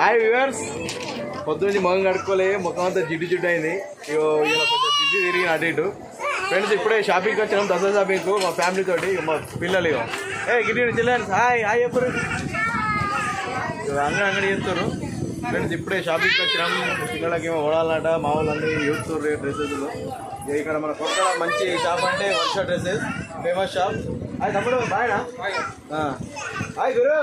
Hi viewers పొద్దున్నే మొహం కడుక్కోలే ముఖం అంతా జిడ్డు జిడ్డు అయింది ఇగో ఇలా కొంచెం బిజీ తిరిగి అటు ఇటు ఫ్రెండ్స్ ఇప్పుడే షాపింగ్కి వచ్చినాం దసరా షాపింగ్కు మా ఫ్యామిలీ తోటి మా పిల్లలు ఇగో ఏ గిడ్డి చిల్లని హాయ్ హాయ్ ఎప్పుడు అంగడి అంగడి చేస్తారు ఫ్రెండ్స్ ఇప్పుడే షాపింగ్కి వచ్చినాం పిల్లలకి ఏమో ఓడాలన్నట మా వాళ్ళందరూ యూత్ డ్రెస్సెస్ ఇక్కడ మన కొత్త మంచి షాప్ అంటే Varsha dresses famous shop hi తమ్ముడు బాయ్నా హాయ్ గురు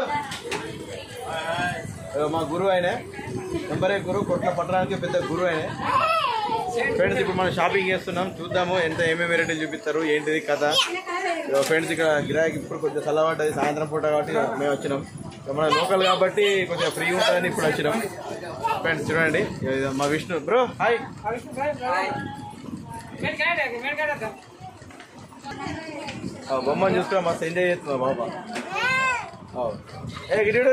ఇగో మా గురువు ఆయన నెంబర్ గురువు కొట్ల పట్టణానికి పెద్ద గురువు ఆయన ఫ్రెండ్స్ ఇప్పుడు మనం షాపింగ్ చేస్తున్నాం చూద్దాము ఎంత ఏమేమి వెరైటీలు చూపిస్తారు ఏంటిది కథ ఫ్రెండ్స్ ఇక్కడ గిరాకీ ఇప్పుడు కొంచెం చల్లబడ్డది సాయంత్రం పూట కాబట్టి మేము వచ్చినాం ఇక మన లోకల్ కాబట్టి కొంచెం ఫ్రీ ఉంటుందని ఇప్పుడు వచ్చినాం ఫ్రెండ్స్ చూడండి ఇది మా విష్ణు బ్రో హాయ్ ఆ, బొమ్మను చూసుకున్నా మస్తు ఎంజాయ్ చేస్తున్నా బాబా ఆ. ఏ గిడ్డు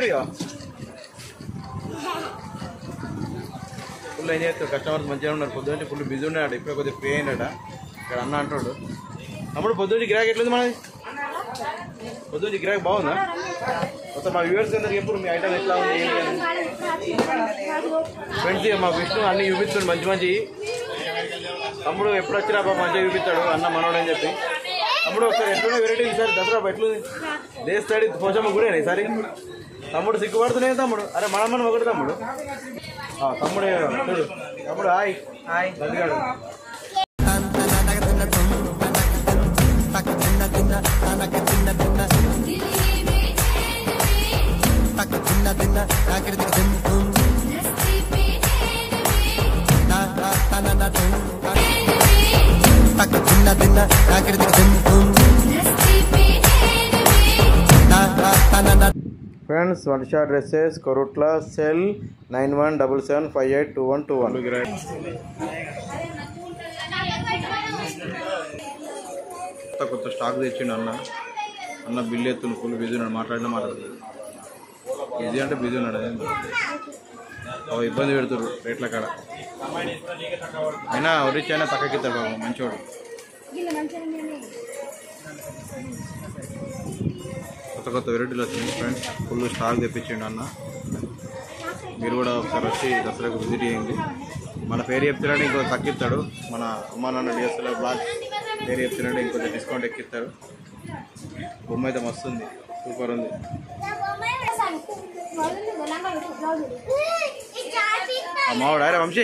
ఫుల్ ఎంజాయ్ చేస్తారు కస్టమర్స్ మంచిగా ఉన్నారు పొద్దున్న ఫుల్ బిజీ ఉన్నాడు ఇప్పుడు కొద్దిగా ఫ్రీ అయినాడ ఇక్కడ అన్న అంటాడు అప్పుడు పొద్దున్న గిరాకీ ఎట్లుంది మనది పొద్దున్న గిరాకీ బాగుందా మొత్తం మా వ్యూవర్స్ అందరికి ఎప్పుడు మీ ఐటమ్ ఎట్లా ఉంది ఏంటి అని ఫ్రెండ్స్ ఇక మా విష్ణు అన్ని చూపిస్తాడు మంచి మంచి తమ్ముడు ఎప్పుడు వచ్చినా బాబు మంచిగా చూపిస్తాడు అన్న మనోడు అని చెప్పి తమ్ముడు ఒకసారి ఎట్లున్నా వెరైటీ ఈసారి దసరా ఎట్లుంది దేస్తాడి పోచమ్మ కూడా ఈసారి తమ్ముడు సిగ్గుపడుతున్నాయి తమ్ముడు అరే మన మనం ఒకటి తమ్ముడు ఆ, తమ్ముడు చూడు తమ్ముడు హాయ్ హాయ్ నదిగాడు friends Varsha dresses Korutla cell nine one double seven five eight two one two one కొత్త కొత్త స్టాక్ తెచ్చిండు అన్న అన్న బిల్లు ఎత్తులు ఫుల్ బిజీ ఉన్నాడు మాట్లాడినా మాట్లాడుతుంది బిజీ అంటే బిజీ ఉన్నాడు అదే ఓ ఇబ్బంది పెడుతురు రేట్ల కాడ అయినా రిచ్ అయినా పక్కకి ఇస్తారు బాబు మంచోడు కొత్త కొత్త వెరైటీలు వచ్చినాయి ఫ్రెండ్స్ ఫుల్ స్టాక్ తెప్పించండి అన్న మీరు కూడా ఒకసారి వచ్చి దసరాకు విజిట్ చేయండి మన పేరు చెప్తున్నాడు ఇంకో తగ్గిస్తాడు మన అమ్మ నాన్న డిఎస్ఎల్ బ్లాగ్ పేరు చెప్తున్నాడు ఇంకొంచెం డిస్కౌంట్ ఎక్కిస్తారు బొమ్మ అయితే మస్తు ఉంది సూపర్ ఉంది ఆ మావాడు అరే వంశీ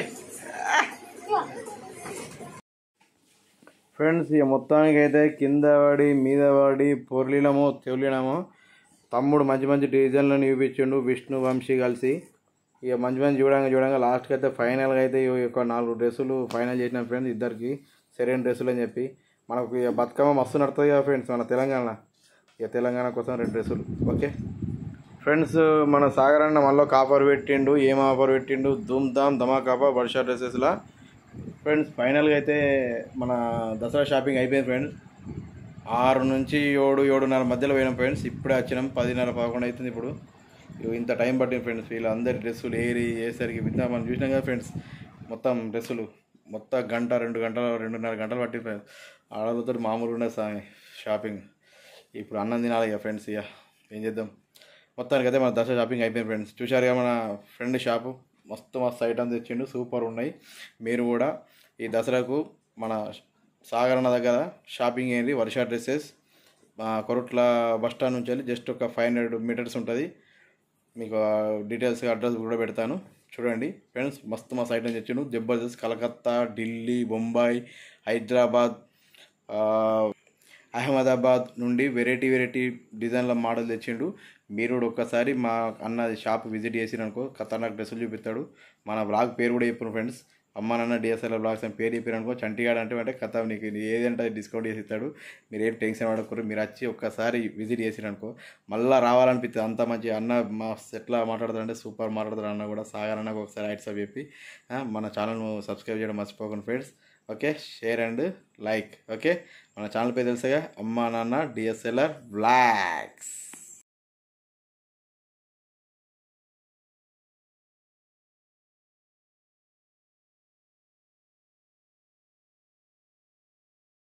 ఫ్రెండ్స్ ఇక మొత్తానికి అయితే కింద పడి మీద పడి పొర్లినమో తెలినమో తమ్ముడు మంచి మంచి డిజైన్లను చూపించిండు విష్ణు వంశీ కలిసి ఇక మంచి మంచి చూడంగా చూడంగా లాస్ట్కి అయితే ఫైనల్గా అయితే ఈ యొక్క నాలుగు డ్రెస్సులు ఫైనల్ చేసిన ఫ్రెండ్స్ ఇద్దరికి సరైన డ్రెస్సులు అని చెప్పి మనకు ఇక బతుకమ్మ మస్తు నడుతుంది కదా ఫ్రెండ్స్ మన తెలంగాణ ఇక తెలంగాణ కోసం రెండు డ్రెస్సులు ఓకే ఫ్రెండ్స్ మన సాగర్ అన్న మళ్ళీ కాపర్ పెట్టిండు ఏం ఆఫర్ పెట్టిండు ధూమ్ ధామ్ ధమాకాపా వర్షా డ్రెస్సెస్లా ఫ్రెండ్స్ ఫైనల్గా అయితే మన దసరా షాపింగ్ అయిపోయింది ఫ్రెండ్స్ ఆరు నుంచి ఏడు ఏడున్నర మధ్యలో పోయినాం ఫ్రెండ్స్ ఇప్పుడే వచ్చినాం పదిన్నర పదకొండు అవుతుంది ఇప్పుడు ఇగో ఇంత టైం పట్టింది ఫ్రెండ్స్ వీళ్ళు అందరి డ్రెస్సులు ఏరి వేసరికి ఇంత మనం చూసినాం కదా ఫ్రెండ్స్ మొత్తం డ్రెస్సులు మొత్తం గంట రెండు గంటలు రెండున్నర గంటలు పట్టింది ఫ్రెండ్స్ ఆడలతో మామూలుగా ఉండదు సా షాపింగ్ ఇప్పుడు అన్నం తినాలి ఇక ఫ్రెండ్స్ ఇక ఏం చేద్దాం మొత్తానికి అయితే మన దసరా షాపింగ్ అయిపోయింది ఫ్రెండ్స్ చూశారుగా మన ఫ్రెండ్ షాపు మస్తు మస్తు ఐటమ్స్ తెచ్చిండు సూపర్ ఉన్నాయి మీరు కూడా ఈ దసరాకు మన సాగరణ దగ్గర షాపింగ్ అయింది వర్ష డ్రెస్సెస్ మా కొరట్ల బస్ స్టాండ్ నుంచి వెళ్ళి జస్ట్ ఒక ఫైవ్ హండ్రెడ్ మీటర్స్ ఉంటుంది మీకు డీటెయిల్స్ అడ్రస్ కూడా పెడతాను చూడండి ఫ్రెండ్స్ మస్తు మస్తు ఐటమ్స్ తెచ్చిండు జబర్దస్త్ కలకత్తా ఢిల్లీ బొంబాయి హైదరాబాద్ ఆ, అహ్మదాబాద్ నుండి వెరైటీ వెరైటీ డిజైన్ల మోడల్ తెచ్చిండు మీరు కూడా ఒక్కసారి మా అన్న షాప్ విజిట్ చేసిరనుకో ఖతర్నాక్ డ్రెస్సులు చూపిస్తాడు మన బ్లాగ్ పేరు కూడా చెప్పిన ఫ్రెండ్స్ అమ్మ నాన్న డిఎస్ఎల్ బ్లాగ్స్ అని పేరు చెప్పారనుకో చంటిగాడు అంటే అంటే కథ నీకు ఏదంటే అది డిస్కౌంట్ చేసి ఇస్తాడు మీరు ఏం టెన్షన్ పడకూరు మీరు వచ్చి ఒక్కసారి విజిట్ చేసిరనుకో మళ్ళీ రావాలనిపిస్తుంది అంత మంచి అన్న మా ఎట్లా మాట్లాడతారంటే సూపర్ మాట్లాడతారు అన్న కూడా సాగర్ అన్నకు ఒకసారి ఐట్స్ అవి చెప్పి ఆ, మన ఛానల్ను సబ్స్క్రైబ్ చేయడం మర్చిపోకండి friends okay share and like okay మన ఛానల్ పేరు తెలుసుగా అమ్మా నాన్న డిఎస్ఎల్ఆర్ బ్లాగ్స్